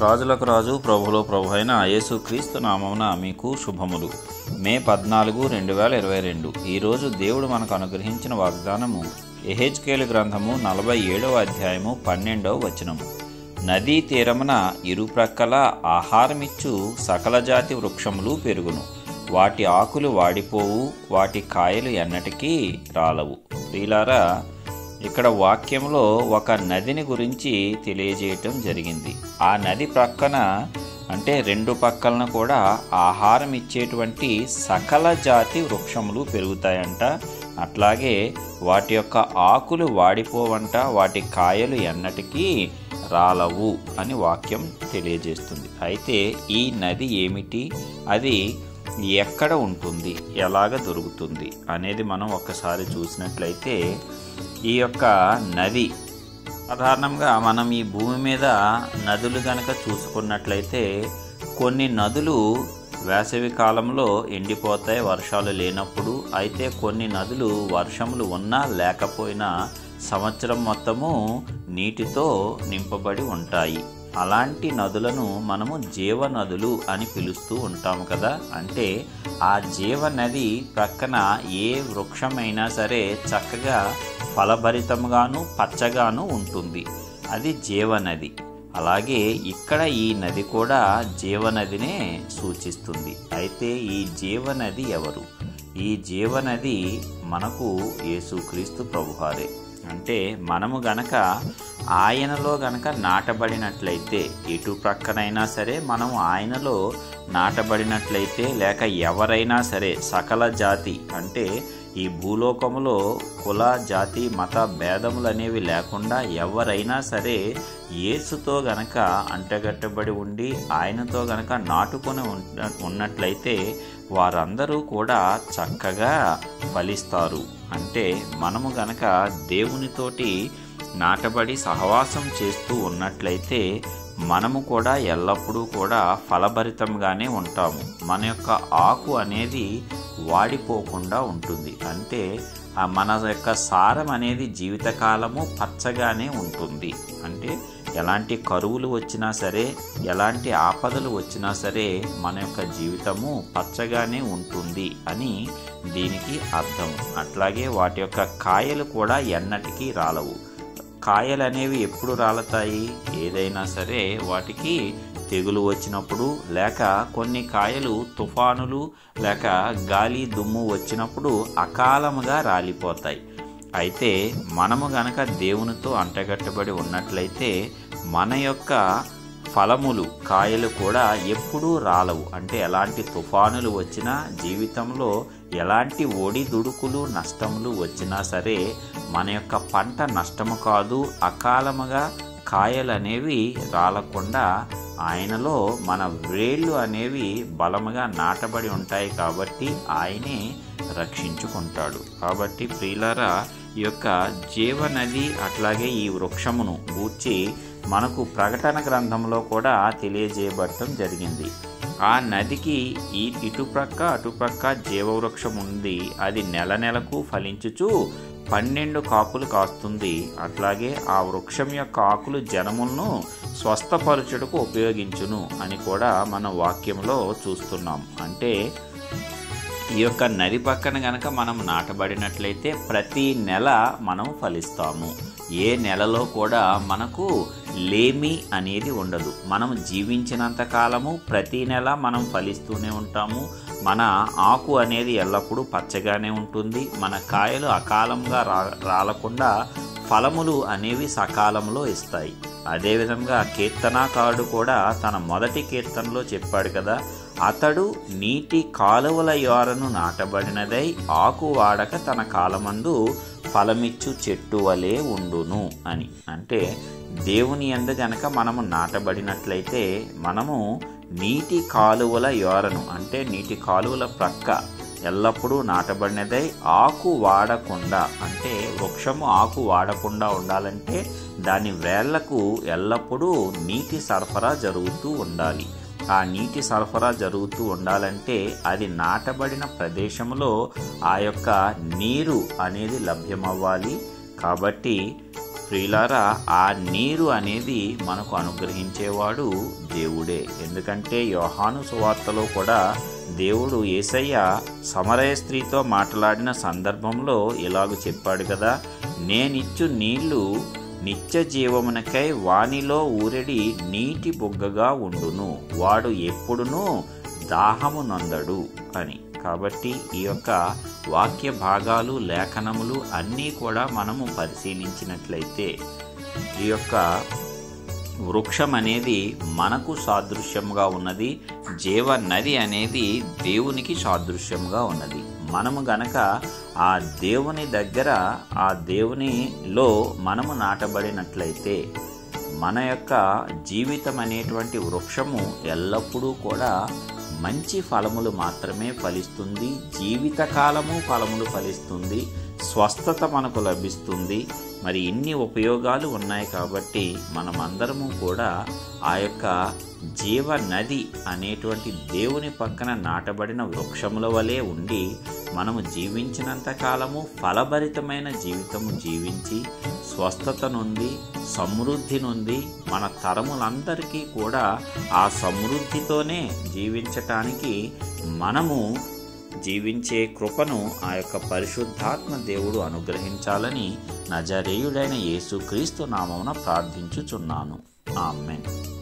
రాజులకు రాజు ప్రభులో ప్రభు అయిన యేసు క్రీస్తు నామమున మీకు శుభములు మే పద్నాలుగు రెండు వేల ఇరవై రెండు ఈరోజు దేవుడు మనకు అనుగ్రహించిన వాగ్దానము ఎహెచ్కేలు గ్రంథము నలభై ఏడవ అధ్యాయము పన్నెండవ వచనము నదీ తీరమున ఇరుప్రక్కల ఆహారమిచ్చు సకల జాతి వృక్షములు పెరుగును వాటి ఆకులు వాడిపోవు వాటి కాయలు ఎన్నటికీ రాలవు ప్రియులారా ఇక్కడ వాక్యంలో ఒక నదిని గురించి తెలియజేయటం జరిగింది ఆ నది ప్రక్కన అంటే రెండు పక్కలను కూడా ఆహారం ఇచ్చేటువంటి సకల జాతి వృక్షములు పెరుగుతాయంట అట్లాగే వాటి యొక్క ఆకులు వాడిపోవంట వాటి కాయలు ఎన్నటికీ రాలవు అని వాక్యం తెలియజేస్తుంది అయితే ఈ నది ఏమిటి అది ఎక్కడ ఉంటుంది ఎలాగ దొరుకుతుంది అనేది మనం ఒక్కసారి చూసినట్లయితే ఈ యొక్క నది సాధారణంగా మనం ఈ భూమి మీద నదులు గనక చూసుకున్నట్లయితే కొన్ని నదులు వేసవి కాలంలో ఎండిపోతాయి వర్షాలు లేనప్పుడు అయితే కొన్ని నదులు వర్షములు ఉన్నా లేకపోయినా సంవత్సరం మొత్తము నీటితో నింపబడి ఉంటాయి అలాంటి నదులను మనము జీవనదులు అని పిలుస్తూ ఉంటాము కదా అంటే ఆ జీవనది ప్రక్కన ఏ వృక్షమైనా సరే చక్కగా ఫలభరితంగాను పచ్చగాను ఉంటుంది అది జీవనది అలాగే ఇక్కడ ఈ నది కూడా జీవనదినే సూచిస్తుంది అయితే ఈ జీవనది ఎవరు ఈ జీవనది మనకు యేసుక్రీస్తు ప్రభువారే అంటే మనము గనక ఆయనలో గనక నాటబడినట్లయితే ఎటు ప్రక్కనైనా సరే మనము ఆయనలో నాటబడినట్లయితే లేక ఎవరైనా సరే సకల జాతి అంటే ఈ భూలోకములో కుల జాతి మత భేదములు అనేవి లేకుండా ఎవరైనా సరే యేసుతో గనక అంటగట్టబడి ఉండి ఆయనతో గనక నాటుకొని ఉన్నట్లయితే వారందరూ కూడా చక్కగా ఫలిస్తారు అంటే మనము గనక దేవునితోటి నాటబడి సహవాసం చేస్తూ ఉన్నట్లయితే మనము కూడా ఎల్లప్పుడూ కూడా ఫలభరితంగానే ఉంటాము మన యొక్క ఆకు అనేది వాడిపోకుండా ఉంటుంది అంటే మన యొక్క సారం అనేది జీవితకాలము పచ్చగానే ఉంటుంది అంటే ఎలాంటి కరువులు వచ్చినా సరే ఎలాంటి ఆపదలు వచ్చినా సరే మన యొక్క జీవితము పచ్చగానే ఉంటుంది అని దీనికి అర్థం అట్లాగే వాటి యొక్క కాయలు కూడా ఎన్నటికీ రాలవు కాయలు అనేవి ఎప్పుడు రాలతాయి ఏదైనా సరే వాటికి తెగులు వచ్చినప్పుడు లేక కొన్ని కాయలు తుఫానులు లేక గాలి దుమ్ము వచ్చినప్పుడు అకాలముగా రాలిపోతాయి అయితే మనము గనక దేవునితో అంటగట్టబడి ఉన్నట్లయితే మన యొక్క ఫలములు కాయలు కూడా ఎప్పుడూ రాలవు అంటే ఎలాంటి తుఫానులు వచ్చినా జీవితంలో ఎలాంటి ఒడి దుడుకులు నష్టములు వచ్చినా సరే మన యొక్క పంట నష్టము కాదు అకాలముగా కాయలు అనేవి రాలకుండా ఆయనలో మన వేళ్ళు అనేవి బలముగా నాటబడి ఉంటాయి కాబట్టి ఆయనే రక్షించుకుంటాడు కాబట్టి ప్రియులారా ఈ యొక్క జీవనది అట్లాగే ఈ వృక్షమును గూర్చి మనకు ప్రకటన గ్రంథంలో కూడా తెలియజేయబడటం జరిగింది ఆ నదికి ఈ ఇటుప్రక్క అటుప్రక్క జీవవృక్షం ఉంది అది నెల నెలకు ఫలించుచు పన్నెండు కాపులు కాస్తుంది అట్లాగే ఆ వృక్షం యొక్క ఆకులు జనములను స్వస్థపరచుటకు ఉపయోగించును అని కూడా మన వాక్యంలో చూస్తున్నాం అంటే ఈ యొక్క నది పక్కన గనక మనం నాటబడినట్లయితే ప్రతి నెల మనం ఫలిస్తాము ఏ నెలలో కూడా మనకు లేమి అనేది ఉండదు మనం జీవించినంత కాలము ప్రతి నెల మనం ఫలిస్తూనే ఉంటాము మన ఆకు అనేది ఎల్లప్పుడూ పచ్చగానే ఉంటుంది మన కాయలు అకాలంగా రా రాలకుండా ఫలములు అనేవి సకాలంలో ఇస్తాయి అదేవిధంగా కీర్తనాకారుడు కూడా తన మొదటి కీర్తనలో చెప్పాడు కదా అతడు నీటి కాలువల యోరను నాటబడినదై ఆకు వాడక తన కాలమందు ఫలమిచ్చు చెట్టు వలె ఉండును అని అంటే దేవుని ఎందు గనక మనము నాటబడినట్లయితే మనము నీటి కాలువల యోరను అంటే నీటి కాలువల ప్రక్క ఎల్లప్పుడూ నాటబడినదై ఆకు వాడకుండా అంటే వృక్షము ఆకు వాడకుండా ఉండాలంటే దాని వేళ్లకు ఎల్లప్పుడూ నీటి సరఫరా జరుగుతూ ఉండాలి ఆ నీటి సరఫరా జరుగుతూ ఉండాలంటే అది నాటబడిన ప్రదేశంలో ఆ యొక్క నీరు అనేది లభ్యమవ్వాలి కాబట్టి ప్రియులారా ఆ నీరు అనేది మనకు అనుగ్రహించేవాడు దేవుడే ఎందుకంటే యోహాను సువార్తలో కూడా దేవుడు ఏసయ్య సమరయ స్త్రీతో మాట్లాడిన సందర్భంలో ఇలాగ చెప్పాడు కదా నేనిచ్చు నీళ్లు నిత్య జీవమునకై వానిలో ఊరెడి నీటి బొగ్గగా ఉండును వాడు ఎప్పుడునూ దాహము నొందడు అని కాబట్టి ఈ యొక్క వాక్య భాగాలు లేఖనములు అన్నీ కూడా మనము పరిశీలించినట్లయితే ఈ యొక్క వృక్షం అనేది మనకు సాదృశ్యంగా ఉన్నది జీవ నది అనేది దేవునికి సాదృశ్యంగా ఉన్నది మనము గనక ఆ దేవుని దగ్గర ఆ దేవునిలో మనము నాటబడినట్లయితే మన యొక్క జీవితం అనేటువంటి వృక్షము ఎల్లప్పుడూ కూడా మంచి ఫలములు మాత్రమే ఫలిస్తుంది జీవితకాలము ఫలములు ఫలిస్తుంది స్వస్థత మనకు లభిస్తుంది మరి ఇన్ని ఉపయోగాలు ఉన్నాయి కాబట్టి మనమందరము కూడా ఆ యొక్క జీవ నది అనేటువంటి దేవుని పక్కన నాటబడిన వృక్షముల వలె ఉండి మనము జీవించినంత కాలము ఫలభరితమైన జీవితము జీవించి స్వస్థత నుండి సమృద్ధి నుండి మన తరములందరికీ కూడా ఆ సమృద్ధితోనే జీవించటానికి మనము జీవించే కృపను ఆ యొక్క పరిశుద్ధాత్మ దేవుడు అనుగ్రహించాలని నజరేయుడైన యేసుక్రీస్తు నామమున ప్రార్థించుచున్నాను ఆమెన్